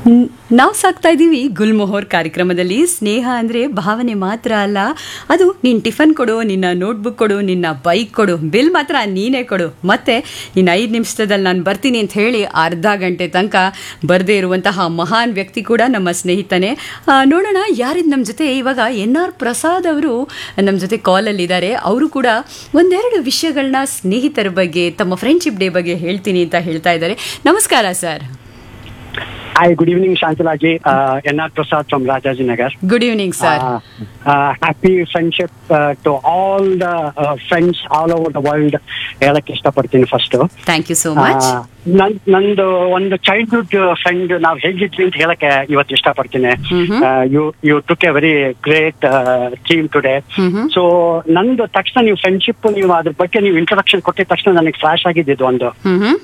ನಾವು ಸಾಕ್ತಾ ಇದ್ದೀವಿ ಗುಲ್ಮೊಹೋರ್ ಕಾರ್ಯಕ್ರಮದಲ್ಲಿ ಸ್ನೇಹ ಅಂದರೆ ಭಾವನೆ ಮಾತ್ರ ಅಲ್ಲ ಅದು ನಿನ್ನ ಟಿಫನ್ ಕೊಡು ನಿನ್ನ ನೋಟ್ಬುಕ್ ಕೊಡು ನಿನ್ನ ಬೈಕ್ ಕೊಡು ಬಿಲ್ ಮಾತ್ರ ನೀನೇ ಕೊಡು ಮತ್ತೆ ಇನ್ನು ಐದು ನಿಮಿಷದಲ್ಲಿ ನಾನು ಬರ್ತೀನಿ ಅಂತ ಹೇಳಿ ಅರ್ಧ ಗಂಟೆ ತನಕ ಬರದೇ ಇರುವಂತಹ ಮಹಾನ್ ವ್ಯಕ್ತಿ ಕೂಡ ನಮ್ಮ ಸ್ನೇಹಿತನೇ ಆ, ನೋಡೋಣ ಯಾರಿದ್ ನಮ್ಮ ಜೊತೆ ಇವಾಗ ಎನ್ ಆರ್ ಪ್ರಸಾದ್ ಅವರು ನಮ್ಮ ಜೊತೆ ಕಾಲಲ್ಲಿದ್ದಾರೆ ಅವರು ಕೂಡ ಒಂದೆರಡು ವಿಷಯಗಳನ್ನ ಸ್ನೇಹಿತರ ಬಗ್ಗೆ ತಮ್ಮ ಫ್ರೆಂಡ್ಶಿಪ್ ಡೇ ಬಗ್ಗೆ ಹೇಳ್ತೀನಿ ಅಂತ ಹೇಳ್ತಾ ಇದ್ದಾರೆ ನಮಸ್ಕಾರ sir Hi, good evening, Shantalaji. Uh, N.R. Prasad from Rajaji Nagar. Good evening sir Uh, uh, happy friendship uh, to all the uh, friends all over the world. ಹೇಳಕ್ ಇಷ್ಟಪಡ್ತೀನಿ first thank you so much ನನ್ ನಂದು ಒಂದು childhood friend ನಾವ್ ಹೇಗಿದ್ವಿ ಅಂತ ಹೇಳಕ್ಕೆ ಇವತ್ತು ಇಷ್ಟಪಡ್ತೀನಿ ಮ್ಹ್ಮ್. You you took a very great team today ಮ್ಹ್ಮ್. ಸೊ ನಂದು ತಕ್ಷಣ ನೀವು ಫ್ರೆಂಡ್ಶಿಪ್ ನೀವು ಅದ್ರ ಬಗ್ಗೆ ನೀವು ಇಂಟ್ರೊಡಕ್ಷನ್ ಕೊಟ್ಟಿದ ತಕ್ಷಣ ನನಗೆ ಫ್ಲಾಶ್ ಆಗಿದ್ದು ಒಂದು hmm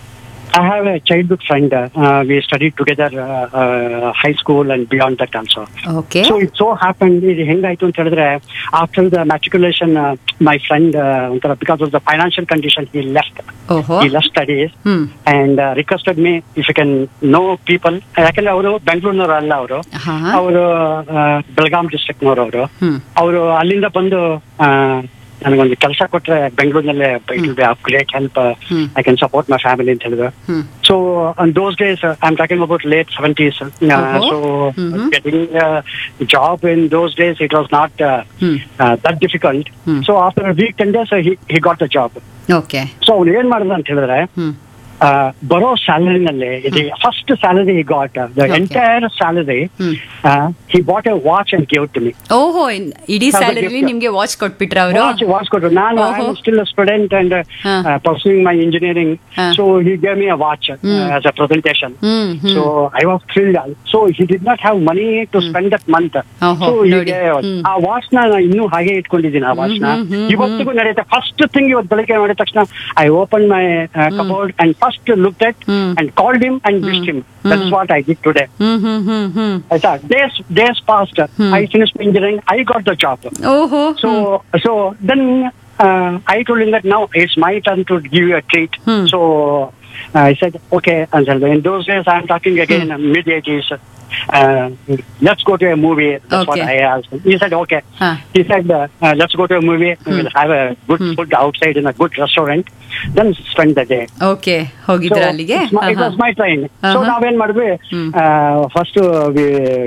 I have a childhood friend. Uh, we studied together uh, uh, high school and beyond that also. Okay So it so happened, ಇದು ಹೆಂಗಾಯ್ತು ಅಂತ ಹೇಳಿದ್ರೆ after the matriculation my friend ಒಂಥರ because of the financial condition he left ಓಹೋ he left studies hmm and requested me if you can know people ಯಾಕಂದ್ರೆ ಅವರು ಬೆಂಗಳೂರಿನವರು ಅಲ್ಲ ಅವರು ಹಾ ಅವರು ಬೆಳಗಾಂ ಡಿಸ್ಟ್ರಿಕ್ಟ್ನವರು ಅವರು ಹ್ಮ್ ಅವರು ಅಲ್ಲಿಂದ ಬಂದು ಆ, ನನಗೊಂದು ಕೆಲಸ ಕೊಟ್ರೆ ಬೆಂಗಳೂರಿನಲ್ಲೇ it will be of great help hmm. I can support my family ಅಂತ ಹೇಳಿದ್ರು hmm So on those days, uh, I'm talking about late 70s. Uh, Uh-huh. So Mhm. getting a job in those days, it was not uh, Hmm. uh, that difficult. Hmm. So after a week, 10 days, uh, he, he got the job. Okay so ಅವ್ನು ಏನ್ ಮಾಡಿದ ಅಂತ ಹೇಳಿದ್ರೆ ಹ್ಮ್ ಆ, ಬರೋ ಸ್ಯಾಲರಿನಲ್ಲಿ ಇದು first salary he got the Okay. Entire salary hmm he bought a watch and give to me ಓಹೋ ಇನ್- ಇಡೀ ಅದು ಸ್ಯಾಲರಿಲಿ gift. ನಿಮ್ಗೆ ವಾಚ್ ಕೊಟ್ಬಿಟ್ರ ಅವರು ವಾಚ್ ವಾಚ್ ಕೊಟ್ರು ನಾನು ಐ ಓಹೋ. ಸ್ಟಿಲ್ ಸ್ಟೂಡೆಂಟ್ ಅಂಡ್ ಹಾ. ಪರ್ಸೂಯಿಂಗ್ ಮೈ ಇಂಜಿನಿಯರಿಂಗ್ ಹಾ. So he gave me a watch hmm. As a presentation hmm hmm So I was thrilled. So he did not have money to spend that month. ಓಹೋ, So ನೋಡಿ. ಹೀಗೆ ಹ್ಮ್. ಆ watch ನ ನಾನು ಇನ್ನೂ ಹಾಗೆ ಇಟ್ಕೊಂಡಿದ್ದೀನಿ ಆ ವಾಚ್ ನ ಹ್ಮ್, ಹ್ಮ್, ಹ್ಮ್, ಇವತ್ತಿಗೂ ನಡೆಯುತ್ತೆ ಫಸ್ಟ್ ಥಿಂಗ್ ಇವತ್ತು ಬೆಳಿಗ್ಗೆ ಮಾಡಿದ ತಕ್ಷಣ I open my cupboard and first look at hmm. And called him and wished him that's what I did today hmm hmm hmm hmm ಆಯ್ತಾ days days past hmm. I finish engineering I got the job ಓಹೋ So so then uh, I told him that now it's my turn to give you a treat. Hmm. So uh, I said, okay, Ansel. In those days, I'm talking again mid 80s. Uh, let's go to a movie. That's what Okay. I asked. He said, okay. Huh. He said, uh, uh, let's go to a movie. We'll have a good Hmm. food outside in a good restaurant. Then spend the day. Okay ಹೋಗಿದ್ರ ಅಲ್ಲಿಗೆ it's my- it was my train. So Uh-huh. ನಾವೇನ್ ಮಾಡಿದ್ವಿ Hmm. First